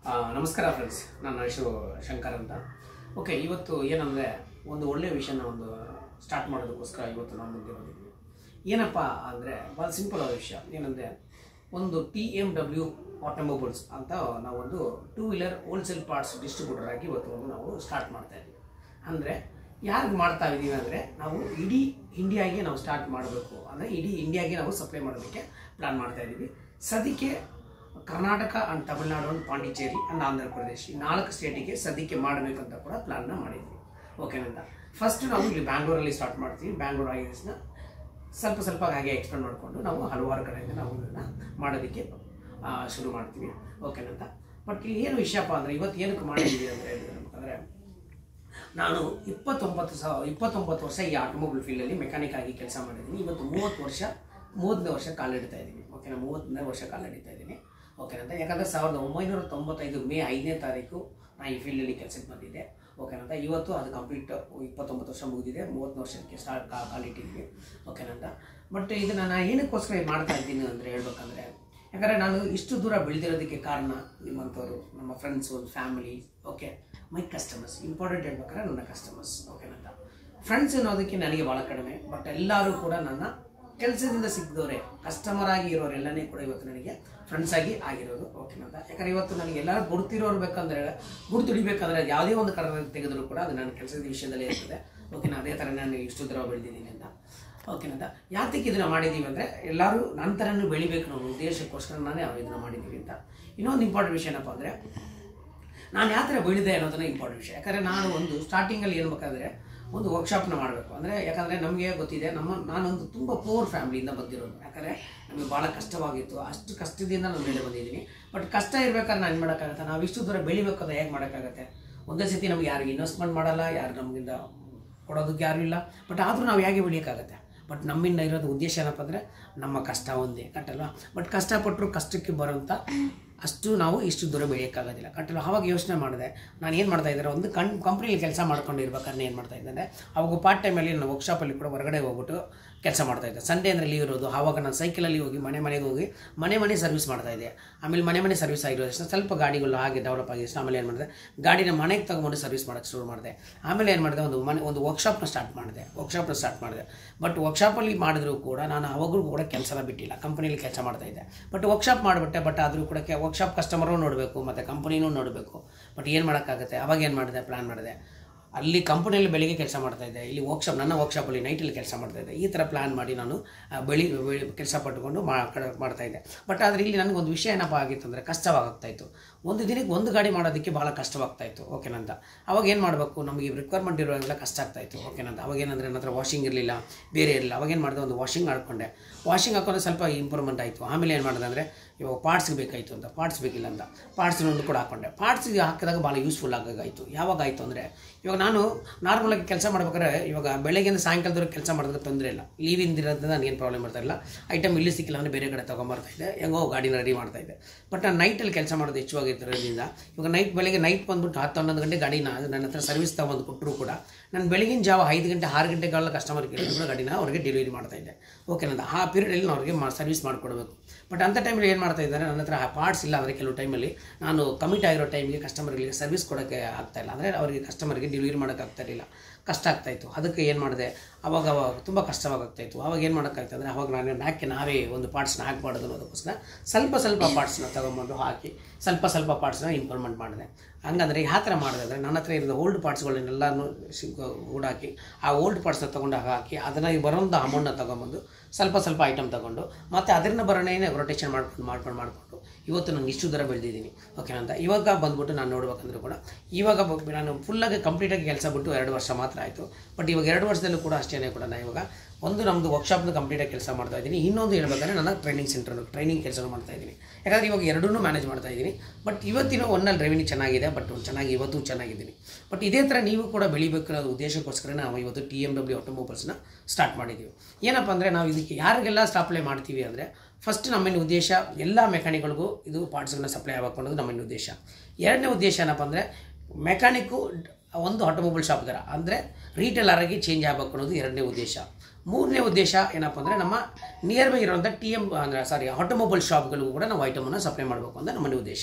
ಆ, ನಮಸ್ಕಾರ ಫ್ರೆಂಡ್ಸ್ ನನ್ನ ಹೆಸರು ಶಂಕರ್ ಅಂತ ಓಕೆ ಇವತ್ತು ಏನಂದರೆ ಒಂದು ಒಳ್ಳೆಯ ವಿಷಯನ ಒಂದು ಸ್ಟಾರ್ಟ್ ಮಾಡೋದಕ್ಕೋಸ್ಕರ ಇವತ್ತು ನಾವು ಮುಂದೆ ಬಂದಿದ್ವಿ ಏನಪ್ಪ ಅಂದರೆ ಭಾಳ ಸಿಂಪಲ್ ಆದ ವಿಷಯ ಏನಂದರೆ ಒಂದು ಟಿ ಎಮ್ ಡಬ್ಲ್ಯೂ ಆಟೋಮೊಬೈಲ್ಸ್ ಅಂತ ನಾವೊಂದು two wheeler wholesale parts distributor ಆಗಿ ಇವತ್ತು ಒಂದು ನಾವು ಸ್ಟಾರ್ಟ್ ಮಾಡ್ತಾ ಇದ್ದೀವಿ ಅಂದರೆ ಯಾರಿಗೆ ಮಾಡ್ತಾ ಇದ್ದೀವಿ ಅಂದರೆ ನಾವು ಇಡೀ ಇಂಡಿಯಾಗೆ ನಾವು ಸ್ಟಾರ್ಟ್ ಮಾಡಬೇಕು ಅಂದರೆ ಇಡೀ ಇಂಡಿಯಾಗೆ ನಾವು ಸಪ್ಲೈ ಮಾಡೋದಕ್ಕೆ ಪ್ಲಾನ್ ಮಾಡ್ತಾ ಇದ್ದೀವಿ ಸದ್ಯಕ್ಕೆ Karnataka and Tamil Nadu and Pondicherry and Andhra Pradesh ಈ ನಾಲ್ಕು ಸ್ಟೇಟಿಗೆ ಸದ್ಯಕ್ಕೆ ಮಾಡಬೇಕಂತ ಕೂಡ ಪ್ಲಾನ್ನ ಮಾಡಿದ್ವಿ ಓಕೆನಂತ ಫಸ್ಟ್ ನಾವು ಇಲ್ಲಿ ಬ್ಯಾಂಗ್ಳೂರಲ್ಲಿ ಸ್ಟಾರ್ಟ್ ಮಾಡ್ತೀವಿ ಬ್ಯಾಂಗ್ಳೂರ್ ಐಎಸ್ನ ಸ್ವಲ್ಪ ಸ್ವಲ್ಪ ಹಾಗೆ ಎಕ್ಸ್ಪ್ಲೇನ್ ಮಾಡಿಕೊಂಡು ನಾವು ಹಲವಾರು ಕಡೆಯಿಂದ ನಾವು ಇದನ್ನು ಮಾಡೋದಕ್ಕೆ ಆ, ಶುರು ಮಾಡ್ತೀವಿ ಓಕೆನಂತ ಬಟ್ ಇಲ್ಲಿ ಏನು ವಿಷಯಪ್ಪ ಅಂದರೆ ಇವತ್ತು ಏನಕ್ಕೆ ಮಾಡಿದ್ದೀವಿ ಅಂದರೆ ಅಂದರೆ ನಾನು ಇಪ್ಪತ್ತೊಂಬತ್ತು ಸಾವಿರ ಇಪ್ಪತ್ತೊಂಬತ್ತು ವರ್ಷ ಈ ಆಟೋಮೊಬೈಲ್ ಫೀಲ್ಡಲ್ಲಿ ಮೆಕ್ಯಾನಿಕ್ ಆಗಿ ಕೆಲಸ ಮಾಡಿದ್ದೀನಿ ಇವತ್ತು ಮೂವತ್ತು ವರ್ಷ ಮೂವತ್ತನೇ ವರ್ಷ ಕಾಲಿಡ್ತಾ ಇದ್ದೀನಿ ಓಕೆನಾ ಮೂವತ್ತನೇ ವರ್ಷ ಕಾಲಿಡ್ತಾ ಇದ್ದೀನಿ ಓಕೆನಂತ ಯಾಕಂದರೆ ಸಾವಿರದ ಒಂಬೈನೂರ ತೊಂಬತ್ತೈದು ಮೇ ಐದನೇ ತಾರೀಕು ನಾನು ಈ ಫೀಲ್ಡಲ್ಲಿ ಕೆಲಸಕ್ಕೆ ಬಂದಿದ್ದೆ ಓಕೆನಂತ ಇವತ್ತು ಅದು ಕಂಪ್ಲೀಟ್ ಇಪ್ಪತ್ತೊಂಬತ್ತು ವರ್ಷ ಮುಗಿದಿದೆ ಮೂವತ್ತು ವರ್ಷಕ್ಕೆ ಸ್ಟಾರ್ಟ್ ಕಾಲಿಟ್ಟಿದ್ವಿ ಓಕೆನಂತ ಬಟ್ ಇದನ್ನು ನಾನು ಏನಕ್ಕೋಸ್ಕರ ಇದು ಮಾಡ್ತಾ ಇದ್ದೀನಿ ಅಂದರೆ ಹೇಳ್ಬೇಕಂದ್ರೆ ಯಾಕಂದರೆ ನಾನು ಇಷ್ಟು ದೂರ ಬೆಳೆದಿರೋದಕ್ಕೆ ಕಾರಣ ನಿಮ್ಮಂಥವ್ರು ನಮ್ಮ friends family okay my customers important ಹೇಳ್ಬೇಕಾದ್ರೆ ನನ್ನ ಕಸ್ಟಮರ್ಸ್ ಓಕೆನಂತ ಫ್ರೆಂಡ್ಸ್ ಅನ್ನೋದಕ್ಕೆ ನನಗೆ ಭಾಳ ಕಡಿಮೆ ಬಟ್ ಎಲ್ಲರೂ ಕೂಡ ನನ್ನ ಕೆಲಸದಿಂದ ಸಿಕ್ಕಿದವರೇ ಕಸ್ಟಮರ್ ಆಗಿ ಇರೋರೆಲ್ಲನೇ ಕೂಡ ಇವತ್ತು ನನಗೆ ಫ್ರೆಂಡ್ಸ್ ಆಗಿ ಆಗಿರೋದು ಓಕೆನಂತ ಯಾಕಂದ್ರೆ ಇವತ್ತು ನನಗೆ ಎಲ್ಲರೂ ಗುರುತಿರೋರು ಬೇಕಂದ್ರೆ ಗುರುತು ಹಿಡಿಬೇಕಂದ್ರೆ ಯಾವುದೇ ಒಂದು ಕಡೆ ತೆಗೆದರೂ ಕೂಡ ಅದು ನನ್ನ ಕೆಲಸದ ವಿಷಯದಲ್ಲೇ ಇರ್ತದೆ ಓಕೆನಾ ಅದೇ ಥರ ನಾನು ಇಷ್ಟು ದೂರ ಬೆಳೆದಿದ್ದೀನಿ ಅಂತ ಓಕೆನಂತ ಯಾತಕ್ಕೆ ಇದನ್ನು ಮಾಡಿದ್ದೀವಿ ಅಂದರೆ ಎಲ್ಲರೂ ನನ್ನ ಥರನೂ ಬೆಳಿಬೇಕು ಅನ್ನೋ ಉದ್ದೇಶಕ್ಕೋಸ್ಕರ ನಾನೇ ಇದನ್ನು ಮಾಡಿದ್ದೀವಿ ಅಂತ ಇನ್ನೊಂದು ಇಂಪಾರ್ಟೆಂಟ್ ವಿಷಯ ಏನಪ್ಪ ಅಂದರೆ ನಾನು ಯಾವ ಥರ ಬೆಳೆದೆ ಅನ್ನೋದನ್ನ ಇಂಪಾರ್ಟೆಂಟ್ ವಿಷಯ ಯಾಕಂದರೆ ನಾನು ಒಂದು ಸ್ಟಾರ್ಟಿಂಗಲ್ಲಿ ಏನು ಬೇಕಾದರೆ ಒಂದು ವರ್ಕ್ಶಾಪ್ನ ಮಾಡಬೇಕು ಅಂದರೆ ಯಾಕಂದರೆ ನಮಗೆ ಗೊತ್ತಿದೆ ನಮ್ಮ ನಾನೊಂದು ತುಂಬ ಪೋರ್ ಫ್ಯಾಮಿಲಿಯಿಂದ ಬಂದಿರೋದು ಯಾಕಂದರೆ ನಮಗೆ ಭಾಳ ಕಷ್ಟವಾಗಿತ್ತು ಅಷ್ಟು ಕಷ್ಟದಿಂದ ನಾನು ಮೇಲೆ ಬಂದಿದ್ದೀನಿ ಬಟ್ ಕಷ್ಟ ಇರಬೇಕಾದ್ರೆ ನಾನು ಏನು ಮಾಡೋಕ್ಕಾಗತ್ತೆ ನಾವು ಇಷ್ಟು ದೂರ ಬೆಳಿಬೇಕಾದ್ರೆ ಹೇಗೆ ಮಾಡೋಕ್ಕಾಗತ್ತೆ ಒಂದೇ ಸತಿ ನಮ್ಗೆ ಯಾರಿಗೆ ಇನ್ವೆಸ್ಟ್ಮೆಂಟ್ ಮಾಡಲ್ಲ ಯಾರು ನಮಗಿಂದ ಕೊಡೋದಕ್ಕೆ ಯಾರೂ ಇಲ್ಲ ಬಟ್ ಆದರೂ ನಾವು ಹೇಗೆ ಬೆಳೆಯೋಕ್ಕಾಗತ್ತೆ ಬಟ್ ನಮ್ಮಿಂದ ಇರೋದು ಉದ್ದೇಶ ಏನಪ್ಪ ಅಂದರೆ ನಮ್ಮ ಕಷ್ಟ ಒಂದೇ ಕಟ್ಟಲ್ವಾ ಬಟ್ ಕಷ್ಟಪಟ್ಟರು ಕಷ್ಟಕ್ಕೆ ಬರೋಂಥ ಅಷ್ಟು ನಾವು ಇಷ್ಟು ದೂರ ಬೆಳೆಯೋಕ್ಕಾಗೋದಿಲ್ಲ ಕಟ್ಟಲು ಆವಾಗ ಯೋಚನೆ ಮಾಡಿದೆ ನಾನು ಏನು ಮಾಡ್ತಾ ಇದ್ದಾರೆ ಒಂದು ಕಣ್ ಕಂಪ್ನಿಲಿ ಕೆಲಸ ಮಾಡ್ಕೊಂಡು ಇರ್ಬೇಕಾದ್ರೆ ಏನು ಮಾಡ್ತಾ ಇದ್ದೆ ಅವಾಗ ಪಾರ್ಟ್ ಟೈಮಲ್ಲಿ ನಾನು ವರ್ಕ್ಶಾಪಲ್ಲಿ ಕೂಡ ಹೊರಗಡೆ ಹೋಗ್ಬಿಟ್ಟು ಕೆಲಸ ಮಾಡ್ತಾ ಇದ್ದೆ ಸಂಡೇ ಅಂದರೆ ಲೀವ್ ಇರೋದು ಆವಾಗ ನಾನು ಸೈಕಲಲ್ಲಿ ಹೋಗಿ ಮನೆ ಮನೆಗೆ ಹೋಗಿ ಮನೆ ಮನೆ ಸರ್ವಿಸ್ ಮಾಡ್ತಾ ಇದ್ದೆ ಆಮೇಲೆ ಮನೆ ಮನೆ ಸರ್ವಿಸ್ ಆಗಿರೋ ತಕ್ಷಣ ಸ್ವಲ್ಪ ಗಾಡಿಗಳು ಹಾಗೆ ಡೆವಲಪ್ ಆಗಿ ಆಮೇಲೆ ಏನು ಮಾಡಿದೆ ಗಾಡಿನ ಮನೆಗೆ ತಗೊಂಡು ಸರ್ವಿಸ್ ಮಾಡೋಕ್ಕೆ ಶುರು ಮಾಡಿದೆ ಆಮೇಲೆ ಏನು ಮಾಡಿದೆ ಒಂದು ಮನೆ ಒಂದು ವರ್ಕ್ಶಾಪ್ನ ಸ್ಟಾರ್ಟ್ ಮಾಡಿದೆ ವರ್ಕ್ಶಾಪ್ನ ಸ್ಟಾರ್ಟ್ ಮಾಡಿದೆ ಬಟ್ ವರ್ಕ್ಶಾಪಲ್ಲಿ ಮಾಡಿದ್ರು ಕೂಡ ನಾನು ಅವಾಗಲೂ ಕೂಡ ಕೆಲಸನ ಬಿಟ್ಟಿಲ್ಲ ಕಂಪನಿಯಲ್ಲಿ ಕೆಲಸ ಮಾಡ್ತಾ ಇದ್ದೆ ಬಟ್ ವರ್ಕ್ಶಾಪ್ ಮಾಡಿಬಿಟ್ಟೆ ಬಟ್ ಆದರೂ ಕೂಡ ವರ್ಕ್ಶಾಪ್ ಕಸ್ಟಮರು ನೋಡಬೇಕು ಮತ್ತು ಕಂಪನಿನೂ ನೋಡಬೇಕು ಬಟ್ ಏನು ಮಾಡೋಕ್ಕಾಗುತ್ತೆ ಅವಾಗ ಏನು ಮಾಡಿದೆ ಪ್ಲ್ಯಾನ್ ಮಾಡಿದೆ ಅಲ್ಲಿ ಕಂಪನಿಯಲ್ಲಿ ಬೆಳಿಗ್ಗೆ ಕೆಲಸ ಮಾಡ್ತಾ ಇದ್ದೆ ಇಲ್ಲಿ ವರ್ಕ್ಶಾಪ್ ನನ್ನ ವರ್ಕ್ಶಾಪಲ್ಲಿ ನೈಟಲ್ಲಿ ಕೆಲಸ ಮಾಡ್ತಾ ಇದ್ದೆ ಈ ಥರ ಪ್ಲ್ಯಾನ್ ಮಾಡಿ ನಾನು ಆ, ಬೆಳಿ ಬೆಳಿ ಕೆಲಸ ಪಟ್ಟುಕೊಂಡು ಮಾ ಕಡೆ- ಮಾಡ್ತಾ ಇದ್ದೆ ಬಟ್ ಆದರೆ ಇಲ್ಲಿ ನನಗೊಂದು ವಿಷಯ ಏನಪ್ಪ ಆಗಿತ್ತು ಅಂದರೆ ಕಷ್ಟವಾಗ್ತಾ ಇತ್ತು ಒಂದು ದಿನಕ್ಕೆ ಒಂದು ಗಾಡಿ ಮಾಡೋದಕ್ಕೆ ಭಾಳ ಕಷ್ಟವಾಗ್ತಾ ಇತ್ತು ಓಕೆನಂತ ಅವಾಗ ಏನು ಮಾಡಬೇಕು ನಮಗೆ ರಿಕ್ವೈರ್ಮೆಂಟ್ ಇರೋವೆಲ್ಲ ಕಷ್ಟ ಆಗ್ತಾ ಇತ್ತು ಓಕೆನಂತ ಅವಾಗ ಏನಂದರೆ ನನ್ನ ಹತ್ರ ವಾಷಿಂಗ್ ಇರಲಿಲ್ಲ ಬೇರೆ ಇರಲಿಲ್ಲ ಅವಾಗ ಏನು ಮಾಡಿದೆ ಒಂದು ವಾಷಿಂಗ್ ಹಾಕ್ಕೊಂಡೆ ವಾಷಿಂಗ್ ಹಾಕೊಂಡ್ರೆ ಸ್ವಲ್ಪ ಇಂಪ್ರೂವ್ಮೆಂಟ್ ಆಯಿತು ಆಮೇಲೆ ಏನು ಮಾಡಿದೆ ಅಂದರೆ ಇವಾಗ ಪಾರ್ಟ್ಸ್ಗೆ ಬೇಕಾಯಿತು ಅಂತ ಪಾರ್ಟ್ಸ್ ಬೇಕಿಲ್ಲ ಅಂತ ಪಾರ್ಟ್ಸ್ನೊಂದು ಕೂಡ ಹಾಕ್ಕೊಂಡೆ ಪಾರ್ಟ್ಸ್ಗೆ ಹಾಕಿದಾಗ ಭಾಳ ಯೂಸ್ಫುಲ್ ಆಗಾಯಿತು ಯಾವಾಗ ಆಯಿತು ಅಂದರೆ ಇವಾಗ ನಾನು ನಾರ್ಮಲಾಗಿ ಕೆಲಸ ಮಾಡ್ಬೇಕಾದ್ರೆ ಇವಾಗ ಬೆಳಗ್ಗೆಯಿಂದ ಸಾಯಂಕಾಲದವರೆಗೆ ಕೆಲಸ ಮಾಡೋದಕ್ಕೆ ತೊಂದರೆ ಇಲ್ಲ ಲೀವಿಂದ ಇರೋದ್ರಿಂದ ನಾನು ಏನು ಪ್ರಾಬ್ಲಮ್ ಮಾಡ್ತಾ ಇಲ್ಲ ಐಟಮ್ ಇಲ್ಲಿ ಸಿಕ್ಕಿಲ್ಲ ಅಂದರೆ ಬೇರೆ ಕಡೆ ತೊಗೊಂಬರ್ತಾ ಇದ್ದೆ ಹೆಂಗೋ ಗಾಡಿನ ರೆಡಿ ಮಾಡ್ತಾ ಇದ್ದೆ ಬಟ್ ನಾನು ನೈಟಲ್ಲಿ ಕೆಲಸ ಮಾಡೋದು ಹೆಚ್ಚಾಗಿರೋದ್ರಿಂದ ಇವಾಗ ನೈಟ್ ಬೆಳಗ್ಗೆ ನೈಟ್ ಬಂದ್ಬಿಟ್ಟು ಹತ್ತು ಹನ್ನೊಂದು ಗಂಟೆ ಗಾಡಿನ ನನ್ನ ಹತ್ರ ಸರ್ವಿಸ್ ತಗೊಂಡು ಕೊಟ್ಟರು ಕೂಡ ನಾನು ಬೆಳಗಿನ ಜಾವ ಐದು ಗಂಟೆ ಆರು ಗಂಟೆಗಳ ಕಸ್ಟಮರ್ ಕೇಳಿದ್ರು ಗಾಡಿನ ಅವ್ರಿಗೆ ಡೆಲಿವರಿ ಮಾಡ್ತಾ ಇದ್ದೆ ಓಕೆ ನಂದು ಆ ಪೀರಿಯಡಲ್ಲಿ ನಾನು ಅವ್ರಿಗೆ ಮಾ ಸರ್ವಿಸ್ ಮಾಡಿಕೊಡ್ಬೇಕು ಬಟ್ ಅಂಥ ಟೈಮಲ್ಲಿ ಏನು ಮಾಡ್ತಾ ಇದ್ದಾರೆ ನನ್ನ ಹತ್ರ ಪಾರ್ಟ್ಸ್ ಇಲ್ಲ ಅಂದರೆ ಕೆಲವು ಟೈಮಲ್ಲಿ ನಾನು ಕಮಿಟ್ ಆಗಿರೋ ಟೈಮಿಗೆ ಕಸ್ಟಮರ್ಗಳಿಗೆ ಸರ್ವಿಸ್ ಕೊಡೋಕ್ಕೆ ಆಗ್ತಾ ಇಲ್ಲ ಅಂದರೆ ಅವರಿಗೆ ಕಸ್ಟಮರ್ಗೆ ಡೆಲಿವರಿ ಮಾಡೋಕ್ಕೆ ಆಗ್ತಾ ಇರಲಿಲ್ಲ ಕಷ್ಟ ಆಗ್ತಾಯಿತ್ತು ಅದಕ್ಕೆ ಏನು ಮಾಡಿದೆ ಅವಾಗ ಅವಾಗ ತುಂಬ ಕಷ್ಟವಾಗ್ತಾಯಿತ್ತು ಅವಾಗ ಏನು ಮಾಡೋಕ್ಕಾಗ್ತದೆ ಅಂದರೆ ಅವಾಗ ನಾನು ಯಾಕೆ ನಾವೇ ಒಂದು ಪಾರ್ಟ್ಸ್ನ ಹಾಕ್ಬಾರ್ದು ಅನ್ನೋದಕ್ಕೋಸ್ಕರ ಸ್ವಲ್ಪ ಸ್ವಲ್ಪ ಪಾರ್ಟ್ಸ್ನ ತೊಗೊಂಬಂದು ಹಾಕಿ ಸ್ವಲ್ಪ ಸ್ವಲ್ಪ ಪಾರ್ಟ್ಸ್ನ ಇಂಪ್ರೂವ್ಮೆಂಟ್ ಮಾಡಿದೆ ಹಂಗಂದ್ರೆ ಯಾವ ಥರ ಮಾಡಿದೆ ಅಂದರೆ ನನ್ನ ಹತ್ರ ಇರೋ ಓಲ್ಡ್ ಪಾರ್ಟ್ಸ್ಗಳನ್ನೆಲ್ಲನೂ ಹೂಡಾಕಿ ಆ ಓಲ್ಡ್ ಪಾರ್ಟ್ಸ್ನ ತೊಗೊಂಡು ಹಾಕಿ ಅದನ್ನು ಬರೋಂಥ ಅಮೌಂಟ್ನ ತೊಗೊಂಬಂದು ಸ್ವಲ್ಪ ಸ್ವಲ್ಪ ಐಟಮ್ ತೊಗೊಂಡು ಮತ್ತು ಅದನ್ನ ಬರೋಣೇನೆ ರೊಟೇಷನ್ ಮಾಡ್ಕೊಂಡು ಮಾಡ್ಕೊಂಡು ಮಾಡಿಕೊಂಡು ಇವತ್ತು ನಂಗೆ ಇಷ್ಟು ದೂರ ಬೆಳೆದಿದ್ದೀನಿ ಓಕೆ ಅಂತ ಇವಾಗ ಬಂದ್ಬಿಟ್ಟು ನಾನು ನೋಡ್ಬೇಕಂದ್ರೂ ಕೂಡ ಇವಾಗ ಬ- ನಾನು ಫುಲ್ಲಾಗಿ ಕಂಪ್ಲೀಟಾಗಿ ಕೆಲಸ ಬಿಟ್ಟು ಎರಡು ವರ್ಷ ಮಾತ್ರ ಆಯಿತು ಬಟ್ ಇವಾಗ ಎರಡು ವರ್ಷದಲ್ಲೂ ಕೂಡ ಅಷ್ಟೇ ಕೂಡ ನಾನು ಇವಾಗ ಒಂದು ನಮ್ಮದು ವರ್ಕ್ಶಾಪ್ನ ಕಂಪ್ಲೀಟಾಗಿ ಕೆಲಸ ಮಾಡ್ತಾ ಇದ್ದೀನಿ ಇನ್ನೊಂದು ಹೇಳ್ಬೇಕಾದ್ರೆ ನನ್ನ ಟ್ರೈನಿಂಗ್ ಸೆಂಟರ್ ಟ್ರೈನಿಂಗ್ ಕೆಲಸ ಮಾಡ್ತಾ ಇದ್ದೀನಿ ಯಾಕಂದರೆ ಇವಾಗ ಎರಡನ್ನೂ ಮ್ಯಾನೇಜ್ ಮಾಡ್ತಾ ಇದ್ದೀನಿ ಬಟ್ ಇವತ್ತಿನ ಒನ್ನಲ್ಲಿ ರೆವಿನ್ಯೂ ಚೆನ್ನಾಗಿದೆ ಬಟ್ ಚೆನ್ನಾಗಿ ಇವತ್ತು ಚೆನ್ನಾಗಿದ್ದೀನಿ ಬಟ್ ಇದೇ ಥರ ನೀವು ಕೂಡ ಬೆಳಿಬೇಕು ಅನ್ನೋದು ಉದ್ದೇಶಕ್ಕೋಸ್ಕರ ನಾವು ಇವತ್ತು ಟಿ ಎಮ್ ಡಬ್ಲ್ಯೂ ಆಟೋಮೊಬೈಲ್ಸ್ನ ಸ್ಟಾರ್ಟ್ ಮಾಡಿದ್ದೀವಿ ಏನಪ್ಪ ಅಂದರೆ ನಾವು ಇದಕ್ಕೆ ಯಾರಿಗೆಲ್ಲ ಸಪ್ಲೈ ಮಾಡ್ತೀವಿ ಅಂದರೆ ಫಸ್ಟ್ ನಮ್ಮಿನ ಉದ್ದೇಶ ಎಲ್ಲ ಮೆಕ್ಯಾನಿಕ್ಗಳಿಗೂ ಇದು ಪಾರ್ಟ್ಸ್ಗಳನ್ನ ಸಪ್ಲೈ ಆಗಬೇಕು ಅನ್ನೋದು ನಮ್ಮಿನ ಉದ್ದೇಶ ಎರಡನೇ ಉದ್ದೇಶ ಏನಪ್ಪ ಅಂದರೆ ಮೆಕ್ಯಾನಿಕ್ಕು ಒಂದು ಆಟೋಮೊಬೈಲ್ ಶಾಪ್ ಥರ ಅಂದರೆ ರೀಟೇಲರ್ ಆಗಿ ಚೇಂಜ್ ಆಗಬೇಕು ಅನ್ನೋದು ಎರಡನೇ ಉದ್ದೇಶ ಮೂರನೇ ಉದ್ದೇಶ ಏನಪ್ಪ ಅಂದರೆ ನಮ್ಮ ನಿಯರ್ ಬೈ ಇರುವಂಥ ಟಿ ಎಮ್ ಅಂದರೆ ಸಾರಿ ಆಟೋಮೊಬೈಲ್ ಶಾಪ್ಗಳಿಗೂ ಕೂಡ ನಾವು ಐಟಮನ್ನು ಸಪ್ಲೈ ಮಾಡಬೇಕು ಅಂತ ನಮ್ಮ ಉದ್ದೇಶ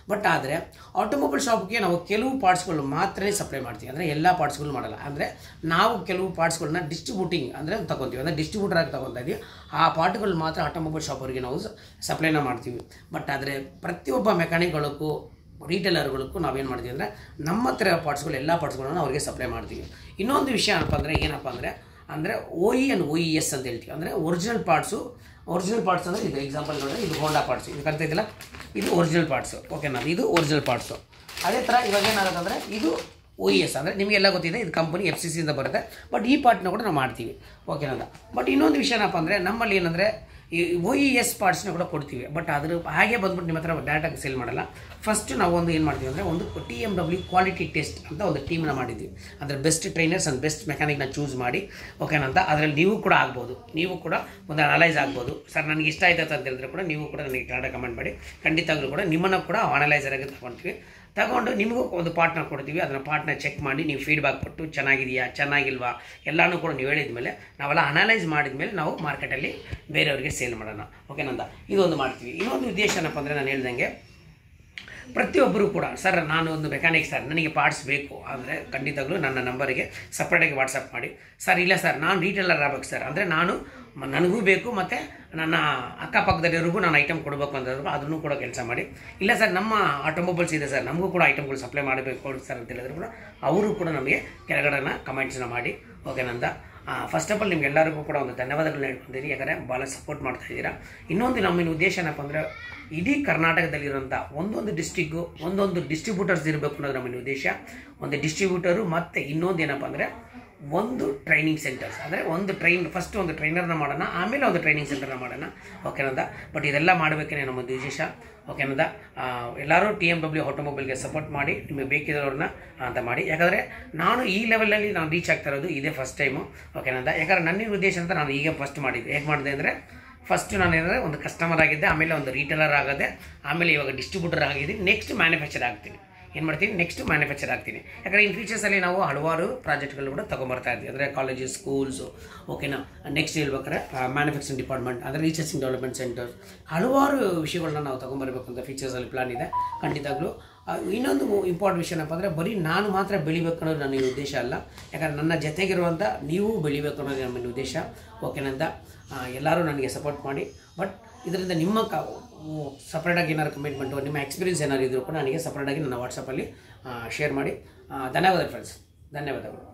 ಬಟ್ ಆದರೆ ಆಟೋಮೊಬೈಲ್ ಶಾಪ್ಗೆ ನಾವು ಕೆಲವು ಪಾರ್ಟ್ಸ್ಗಳು ಮಾತ್ರ ಸಪ್ಲೈ ಮಾಡ್ತೀವಿ ಅಂದರೆ ಎಲ್ಲ ಪಾರ್ಟ್ಸ್ಗಳು ಮಾಡಲ್ಲ ಅಂದರೆ ನಾವು ಕೆಲವು ಪಾರ್ಟ್ಸ್ಗಳನ್ನ ಡಿಸ್ಟ್ರಿಬ್ಯೂಟಿಂಗ್ ಅಂದರೆ ತಗೊತೀವಿ ಅಂದರೆ ಡಿಸ್ಟ್ರಿಬ್ಯೂಟರ್ ಆಗಿ ತಗೊತಾ ಇದೀವಿ ಆ ಪಾರ್ಟ್ಗಳು ಮಾತ್ರ ಆಟೋಮೊಬೈಲ್ ಶಾಪವ್ರಿಗೆ ನಾವು ಸಪ್ಲೈನ ಮಾಡ್ತೀವಿ ಬಟ್ ಆದರೆ ಪ್ರತಿಯೊಬ್ಬ ಮೆಕ್ಯಾನಿಕ್ಗಳಿಗೂ ರೀಟೇಲರ್ಗಳಿಗೂ ನಾವೇನು ಮಾಡ್ತೀವಿ ಅಂದರೆ ನಮ್ಮ ಹತ್ರ ಪಾರ್ಟ್ಸ್ಗಳು ಎಲ್ಲ ಪಾರ್ಟ್ಸ್ಗಳನ್ನ ಅವ್ರಿಗೆ ಸಪ್ಲೈ ಮಾಡ್ತೀವಿ ಇನ್ನೊಂದು ವಿಷಯ ಏನಪ್ಪ ಅಂದರೆ ಏನಪ್ಪ ಅಂದರೆ ಅಂದರೆ O E and O E S ಅಂತ ಹೇಳ್ತೀವಿ ಅಂದರೆ ಒರಿಜಿನಲ್ ಪಾರ್ಟ್ಸು ಒರಿಜಿನಲ್ ಪಾರ್ಟ್ಸ್ ಅಂದರೆ ಇದು ಎಕ್ಸಾಂಪಲ್ ನೋಡಿದ್ರೆ ಇದು ಹೋಂಡಾ ಪಾರ್ಟ್ಸ್ ಇದು ಕರ್ತಾ ಇದೆಯಲ್ಲ ಇದು ಒರಿಜಿನಲ್ ಪಾರ್ಟ್ಸು ಓಕೆನಾ ಇದು ಒರಿಜಿನಲ್ ಪಾರ್ಟ್ಸು ಅದೇ ಥರ ಇವಾಗ ಏನಾಗುತ್ತೆ ಅಂದರೆ ಇದು ಒ ಇ ಎಸ್ ಅಂದರೆ ನಿಮಗೆಲ್ಲ ಗೊತ್ತಿದೆ ಇದು ಕಂಪನಿ ಎಫ್ ಸಿ ಸಿಯಿಂದ ಬರುತ್ತೆ ಬಟ್ ಈ ಪಾರ್ಟ್ನ ಕೂಡ ನಾವು ಮಾಡ್ತೀವಿ ಓಕೆನಾ ಬಟ್ ಇನ್ನೊಂದು ವಿಷಯ ಏನಪ್ಪ ಅಂದರೆ ನಮ್ಮಲ್ಲಿ ಏನಂದರೆ ಈ ಒ ಇ ಎಸ್ ಪಾರ್ಟ್ಸ್ನ ಕೂಡ ಕೊಡ್ತೀವಿ ಬಟ್ ಅದ್ರ ಹಾಗೆ ಬಂದ್ಬಿಟ್ಟು ನಿಮ್ಮ ಹತ್ರ ಡೈರೆಕ್ಟಾಗಿ ಸೇಲ್ ಮಾಡಲ್ಲ ಫಸ್ಟ್ ನಾವು ಒಂದು ಏನು ಮಾಡ್ತೀವಿ ಅಂದರೆ ಒಂದು T M W quality test ಅಂತ ಒಂದು ಟೀಮ್ನ ಮಾಡಿದ್ವಿ ಅಂದರೆ ಬೆಸ್ಟ್ ಟ್ರೈನರ್ಸ್ ಆ್ಯಂಡ್ ಬೆಸ್ಟ್ ಮೆಕ್ಯಾನಿಕ್ನ ಚೂಸ್ ಮಾಡಿ ಓಕೆನಂತ ಅದರಲ್ಲಿ ನೀವು ಕೂಡ ಆಗ್ಬೋದು ನೀವು ಕೂಡ ಒಂದು ಅನಲೈಸ್ ಆಗ್ಬೋದು ಸರ್ ನನಗೆ ಇಷ್ಟ ಆಯ್ತು ಅಂತ ಹೇಳಿದ್ರೆ ಕೂಡ ನೀವು ಕೂಡ ನನಗೆ ಕನ್ನಡ ಕಮೆಂಟ್ ಮಾಡಿ ಖಂಡಿತವಾಗ್ಲೂ ಕೂಡ ನಿಮ್ಮನ್ನು ಕೂಡ ಅನಲೈಸರ್ ಆಗಿ ತಗೊಳ್ತೀವಿ ತಗೊಂಡು ನಿಮಗೂ ಒಂದು ಪಾರ್ಟ್ನ ಕೊಡ್ತೀವಿ ಅದನ್ನು ಪಾರ್ಟ್ನ ಚೆಕ್ ಮಾಡಿ ನೀವು ಫೀಡ್ಬ್ಯಾಕ್ ಕೊಟ್ಟು ಚೆನ್ನಾಗಿದೆಯಾ ಚೆನ್ನಾಗಿಲ್ವಾ ಎಲ್ಲನೂ ಕೂಡ ನೀವು ಹೇಳಿದ ಮೇಲೆ ನಾವೆಲ್ಲ ಅನಲೈಸ್ ಮಾಡಿದ ಮೇಲೆ ನಾವು ಮಾರ್ಕೆಟಲ್ಲಿ ಬೇರೆಯವರಿಗೆ ಸೇಲ್ ಮಾಡೋಣ ಓಕೆನಂದ ಇದೊಂದು ಮಾಡ್ತೀವಿ ಇನ್ನೊಂದು ಉದ್ದೇಶ ಏನಪ್ಪ ಅಂದರೆ ನಾನು ಹೇಳ್ದಂಗೆ ಪ್ರತಿಯೊಬ್ಬರು ಕೂಡ ಸರ್ ನಾನು ಒಂದು ಮೆಕ್ಯಾನಿಕ್ ಸರ್ ನನಗೆ ಪಾರ್ಟ್ಸ್ ಬೇಕು ಅಂದರೆ ಖಂಡಿತವಾಗ್ಲೂ ನನ್ನ ನಂಬರಿಗೆ ಸಪ್ರೇಟಾಗಿ ವಾಟ್ಸಪ್ ಮಾಡಿ ಸರ್ ಇಲ್ಲ ಸರ್ ನಾನು ರೀಟೇಲರ್ ಆಗ್ಬೇಕು ಸರ್ ಅಂದರೆ ನಾನು ಮ- ನನಗೂ ಬೇಕು ಮತ್ತು ನನ್ನ ಅಕ್ಕಪಕ್ಕದಲ್ಲಿರೋರಿಗೂ ನಾನು ಐಟಮ್ ಕೊಡಬೇಕು ಅಂತಂದ್ರು ಅದನ್ನು ಕೂಡ ಕೆಲಸ ಮಾಡಿ ಇಲ್ಲ ಸರ್ ನಮ್ಮ ಆಟೋಮೊಬೈಲ್ಸ್ ಇದೆ ಸರ್ ನಮಗೂ ಕೂಡ ಐಟಮ್ಗಳು ಸಪ್ಲೈ ಮಾಡಬೇಕು ಸರ್ ಅಂತ ಹೇಳಿದ್ರು ಕೂಡ ಅವರು ಕೂಡ ನಮಗೆ ಕೆಳಗಡೆನ ಕಮೆಂಟ್ಸ್ನ ಮಾಡಿ ಓಕೆನಂತ ಫಸ್ಟ್ ಆಫ್ ಆಲ್ ನಿಮ್ಗೆಲ್ಲರಿಗೂ ಕೂಡ ಒಂದು ಧನ್ಯವಾದಗಳನ್ನ ಹೇಳ್ಕೊಂಡಿದ್ದೀನಿ ಯಾಕಂದರೆ ಭಾಳ ಸಪೋರ್ಟ್ ಮಾಡ್ತಾ ಇದ್ದೀರಾ ಇನ್ನೊಂದು ನಮ್ಮಿನ ಉದ್ದೇಶ ಏನಪ್ಪ ಅಂದರೆ ಇಡೀ ಕರ್ನಾಟಕದಲ್ಲಿರೋಂಥ ಒಂದೊಂದು ಡಿಸ್ಟಿಕ್ಕು ಒಂದೊಂದು ಡಿಸ್ಟ್ರಿಬ್ಯೂಟರ್ಸ್ ಇರಬೇಕು ಅನ್ನೋದು ನಮ್ಮಿನ ಉದ್ದೇಶ ಒಂದು ಡಿಸ್ಟ್ರಿಬ್ಯೂಟರು ಮತ್ತು ಇನ್ನೊಂದು ಏನಪ್ಪ ಅಂದರೆ ಒಂದು ಟ್ರೈನಿಂಗ್ ಸೆಂಟರ್ಸ್ ಅಂದರೆ ಒಂದು ಟ್ರೈನ್ ಫಸ್ಟ್ ಒಂದು ಟ್ರೈನರ್ನ ಮಾಡೋಣ ಆಮೇಲೆ ಒಂದು ಟ್ರೈನಿಂಗ್ ಸೆಂಟರ್ನ ಮಾಡೋಣ ಓಕೆನಂದ ಬಟ್ ಇದೆಲ್ಲ ಮಾಡಬೇಕೇ ನಮ್ಮ ಒಂದು ಉದ್ದೇಶ ಓಕೆನಂದ ಎಲ್ಲರೂ ಟಿ ಎಮ್ ಡಬ್ಲ್ಯೂ ಆಟೋಮೊಬೈಲ್ಗೆ ಸಪೋರ್ಟ್ ಮಾಡಿ ನಿಮಗೆ ಬೇಕಿರೋರನ್ನ ಅಂತ ಮಾಡಿ ಯಾಕಂದರೆ ನಾನು ಈ ಲೆವೆಲಲ್ಲಿ ನಾನು ರೀಚ್ ಆಗ್ತಾ ಇರೋದು ಇದೇ ಫಸ್ಟ್ ಟೈಮು ಓಕೆನಂದ ಯಾಕಂದರೆ ನನ್ನ ಉದ್ದೇಶ ಅಂತ ನಾನು ಈಗ ಫಸ್ಟ್ ಮಾಡಿದ್ದೆ ಹೇಗೆ ಮಾಡಿದೆ ಅಂದರೆ ಫಸ್ಟ್ ನಾನು ಏನಂದರೆ ಒಂದು ಕಸ್ಟಮರ್ ಆಗಿದ್ದೆ ಆಮೇಲೆ ಒಂದು ರೀಟೇಲರ್ ಆಗದೆ ಆಮೇಲೆ ಇವಾಗ ಡಿಸ್ಟ್ರಿಬ್ಯೂಟರ್ ಆಗಿದ್ದೀನಿ ನೆಕ್ಸ್ಟ್ ಮ್ಯಾನುಫ್ಯಾಕ್ಚರ್ ಆಗ್ತೀನಿ ಏನು ಮಾಡ್ತೀನಿ ನೆಕ್ಸ್ಟ್ ಮ್ಯಾನುಫ್ಯಾಕ್ಚರ್ ಆಗ್ತೀನಿ ಯಾಕಂದರೆ ಇನ್ ಫ್ಯೂಚರ್ಸಲ್ಲಿ ನಾವು ಹಲವಾರು ಪ್ರಾಜೆಕ್ಟ್ಗಳು ಕೂಡ ತೊಗೊಂಬರ್ತಾ ಇದ್ವಿ ಅಂದರೆ ಕಾಲೇಜಸ್ ಸ್ಕೂಲ್ಸು ಓಕೆನಾ ನೆಕ್ಸ್ಟ್ ಹೇಳ್ಬೇಕಾದ್ರೆ ಮ್ಯಾನುಫ್ಯಾಕ್ಚರಿಂಗ್ ಡಿಪಾರ್ಟ್ಮೆಂಟ್ ಅಂದರೆ ರಿಸರ್ಚಿಂಗ್ ಡೆವಲಪ್ಮೆಂಟ್ ಸೆಂಟರ್ ಹಲವಾರು ವಿಷಯಗಳನ್ನ ನಾವು ತೊಗೊಂಬರ್ಬೇಕು ಅಂತ ಫೀಚರ್ಸಲ್ಲಿ ಪ್ಲಾನ್ ಇದೆ ಖಂಡಿತವಾಗ್ಲೂ ಆ, ಇನ್ನೊಂದು ಇಂಪಾರ್ಟೆಂಟ್ ವಿಷಯ ಏನಪ್ಪ ಅಂದರೆ ಬರೀ ನಾನು ಮಾತ್ರ ಬೆಳಿಬೇಕು ಅನ್ನೋದು ನನ್ನ ಉದ್ದೇಶ ಅಲ್ಲ ಯಾಕಂದರೆ ನನ್ನ ಜೊತೆಗಿರುವಂಥ ನೀವು ಬೆಳಿಬೇಕು ಅನ್ನೋದು ನಮ್ಮ ಉದ್ದೇಶ ಓಕೆನಂತ ಆ, ಎಲ್ಲರೂ ನನಗೆ ಸಪೋರ್ಟ್ ಮಾಡಿ ಬಟ್ ಇದರಿಂದ ನಿಮ್ಮ ಕ ಸಪ್ರೇಟಾಗಿ ಏನಾದ್ರು ಕಮಿಟ್ಮೆಂಟು ನಿಮ್ಮ ಎಕ್ಸ್ಪೀರಿಯನ್ಸ್ ಏನಾದ್ರು ಇದ್ರೂ ಕೂಡ ನನಗೆ ಸಪ್ರೇಟಾಗಿ ನನ್ನ ವಾಟ್ಸಪ್ಪಲ್ಲಿ ಶೇರ್ ಮಾಡಿ ಆ, ಧನ್ಯವಾದ ಫ್ರೆಂಡ್ಸ್ ಧನ್ಯವಾದಗಳು